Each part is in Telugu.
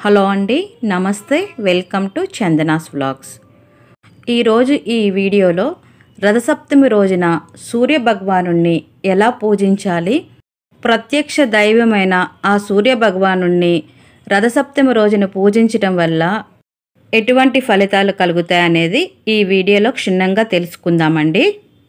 హలో అండి నమస్తే వెల్కమ్ టు చందనాస్ వ్లాగ్స్ ఈరోజు ఈ వీడియోలో రథసప్తమి రోజున సూర్య భగవాను ఎలా పూజించాలి ప్రత్యక్ష దైవమైన ఆ సూర్య భగవాను రథసప్తమి రోజున పూజించటం వల్ల ఎటువంటి ఫలితాలు కలుగుతాయనేది ఈ వీడియోలో క్షుణ్ణంగా తెలుసుకుందామండి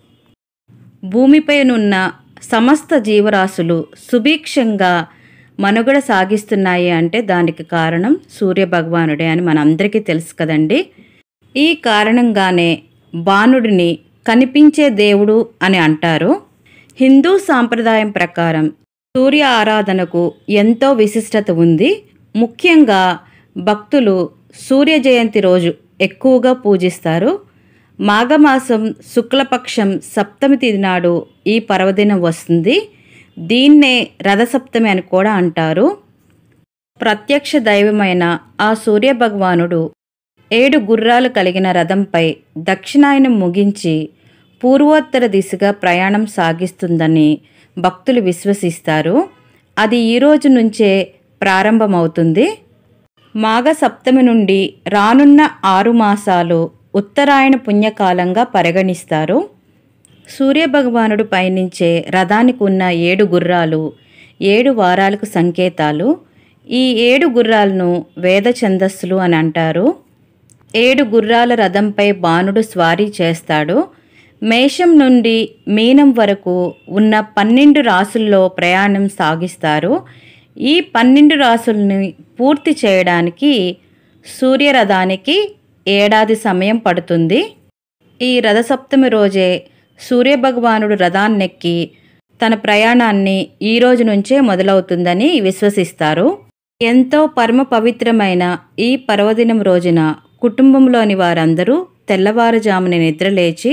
భూమిపైనున్న సమస్త జీవరాశులు సుభిక్షంగా మనుగడ సాగిస్తున్నాయి అంటే దానికి కారణం సూర్య భగవానుడే అని మనందరికీ తెలుసు కదండి ఈ కారణంగానే బాణుడిని కనిపించే దేవుడు అని అంటారు హిందూ సాంప్రదాయం ప్రకారం సూర్య ఆరాధనకు ఎంతో విశిష్టత ఉంది ముఖ్యంగా భక్తులు సూర్య జయంతి రోజు ఎక్కువగా పూజిస్తారు మాఘమాసం శుక్లపక్షం సప్తమి తిథి నాడు ఈ పర్వదినం వస్తుంది దీన్నే రథసప్తమి అని కూడా అంటారు ప్రత్యక్ష దైవమైన ఆ సూర్య భగవానుడు ఏడు గుర్రాలు కలిగిన రథంపై దక్షిణాయనం ముగించి పూర్వోత్తర దిశగా ప్రయాణం సాగిస్తుందని భక్తులు విశ్వసిస్తారు అది ఈ రోజు నుంచే ప్రారంభమవుతుంది మాఘ సప్తమి నుండి రానున్న ఆరు మాసాలు ఉత్తరాయణ పుణ్యకాలంగా పరిగణిస్తారు సూర్యభగవానుడు పయనించే రథానికి ఉన్న ఏడు గుర్రాలు ఏడు వారాలకు సంకేతాలు ఈ ఏడు గుర్రాలను వేద ఛందస్సులు అని అంటారు ఏడు గుర్రాల రథంపై బాణుడు స్వారీ చేస్తాడు మేషం నుండి మీనం వరకు ఉన్న పన్నెండు రాసుల్లో ప్రయాణం సాగిస్తారు ఈ పన్నెండు రాసుల్ని పూర్తి చేయడానికి సూర్యరథానికి ఏడాది సమయం పడుతుంది ఈ రథసప్తమి రోజే సూర్యభగవానుడు రథాన్నెక్కి తన ప్రయాణాన్ని ఈ రోజు నుంచే మొదలవుతుందని విశ్వసిస్తారు ఎంతో పరమ పవిత్రమైన ఈ పర్వదినం రోజున కుటుంబంలోని వారందరూ తెల్లవారుజామున నిద్రలేచి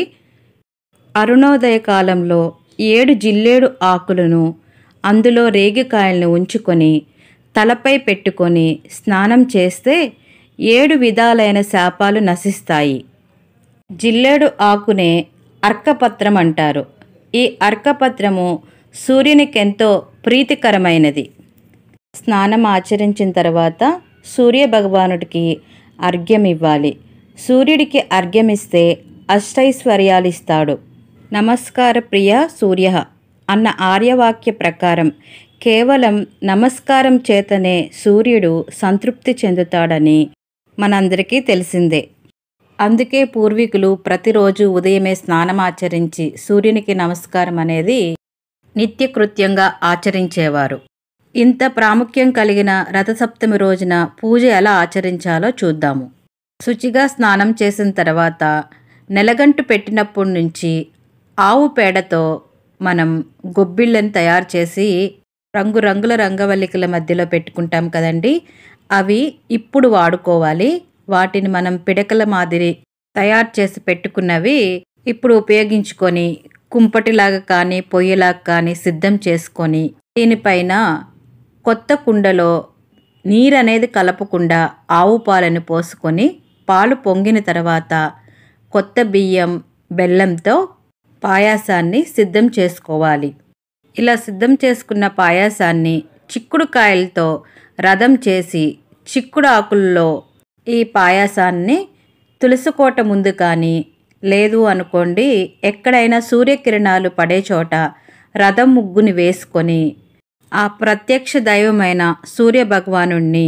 అరుణోదయ కాలంలో ఏడు జిల్లేడు ఆకులను అందులో రేగికాయలను ఉంచుకొని తలపై పెట్టుకొని స్నానం చేస్తే ఏడు విధాలైన శాపాలు నశిస్తాయి జిల్లేడు ఆకునే అర్కపత్రం అంటారు ఈ అర్కపత్రము సూర్యునికెంతో ప్రీతికరమైనది స్నానం ఆచరించిన తర్వాత సూర్య భగవానుడికి అర్ఘ్యం ఇవ్వాలి సూర్యుడికి అర్ఘ్యం ఇస్తే అష్టైశ్వర్యాలు ఇస్తాడు నమస్కార ప్రియ సూర్య అన్న ఆర్యవాక్య ప్రకారం కేవలం నమస్కారం చేతనే సూర్యుడు సంతృప్తి చెందుతాడని మనందరికీ తెలిసిందే అందుకే పూర్వీకులు ప్రతిరోజు ఉదయమే స్నానం ఆచరించి సూర్యునికి నమస్కారం అనేది నిత్యకృత్యంగా ఆచరించేవారు ఇంత ప్రాముఖ్యం కలిగిన రథసప్తమి రోజున పూజ ఎలా ఆచరించాలో చూద్దాము శుచిగా స్నానం చేసిన తర్వాత నెలగంటు పెట్టినప్పటి నుంచి ఆవు పేడతో మనం గొబ్బిళ్ళని తయారు చేసి రంగురంగుల రంగవల్లికల మధ్యలో పెట్టుకుంటాం కదండి అవి ఇప్పుడు వాడుకోవాలి వాటిని మనం పిడకల మాదిరి తయారు చేసి పెట్టుకున్నవి ఇప్పుడు ఉపయోగించుకొని కుంపటిలాగా కానీ పొయ్యిలాగా కానీ సిద్ధం చేసుకొని దీనిపైన కొత్త కుండలో నీరు అనేది కలపకుండా ఆవు పాలను పోసుకొని పాలు పొంగిన తర్వాత కొత్త బియ్యం బెల్లంతో పాయాసాన్ని సిద్ధం చేసుకోవాలి ఇలా సిద్ధం చేసుకున్న పాయాసాన్ని చిక్కుడుకాయలతో రథం చేసి చిక్కుడు ఆకుల్లో ఈ పాయాసాన్ని తులసికోట ముందు కానీ లేదు అనుకోండి ఎక్కడైనా సూర్యకిరణాలు పడే చోట రథం ముగ్గుని వేసుకొని ఆ ప్రత్యక్ష దైవమైన సూర్య భగవానుణ్ణి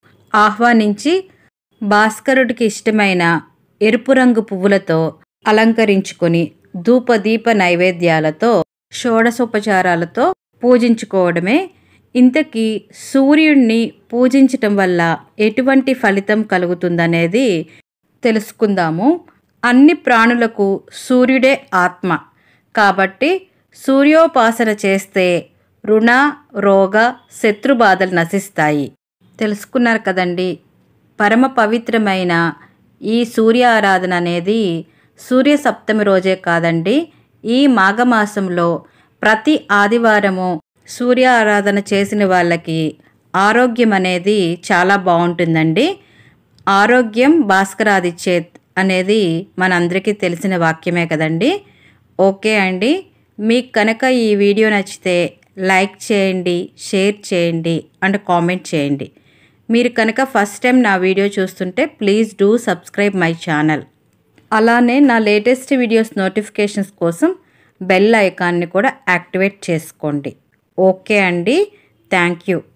ఆహ్వానించి భాస్కరుడికి ఇష్టమైన ఎరుపు రంగు పువ్వులతో అలంకరించుకొని ధూపదీప నైవేద్యాలతో షోడసోపచారాలతో పూజించుకోవడమే ఇంతకీ సూర్యుడిని పూజించటం వల్ల ఎటువంటి ఫలితం కలుగుతుందనేది తెలుసుకుందాము అన్ని ప్రాణులకు సూర్యుడే ఆత్మ కాబట్టి సూర్యోపాసన చేస్తే రుణ రోగ శత్రుబాధలు నశిస్తాయి తెలుసుకున్నారు కదండి పరమ పవిత్రమైన ఈ సూర్య ఆరాధన అనేది సూర్య సప్తమి రోజే కాదండి ఈ మాఘమాసంలో ప్రతి ఆదివారము సూర్య ఆరాధన చేసిన వాళ్ళకి ఆరోగ్యం అనేది చాలా బాగుంటుందండి ఆరోగ్యం భాస్కరాదిచ్చేత్ అనేది మనందరికీ తెలిసిన వాక్యమే కదండి ఓకే అండి మీకు కనుక ఈ వీడియో నచ్చితే లైక్ చేయండి షేర్ చేయండి అండ్ కామెంట్ చేయండి మీరు కనుక ఫస్ట్ టైం నా వీడియో చూస్తుంటే please do subscribe my channel అలానే నా లేటెస్ట్ వీడియోస్ నోటిఫికేషన్స్ కోసం బెల్ ఐకాన్ని కూడా యాక్టివేట్ చేసుకోండి ఓకే అండి థ్యాంక్ యూ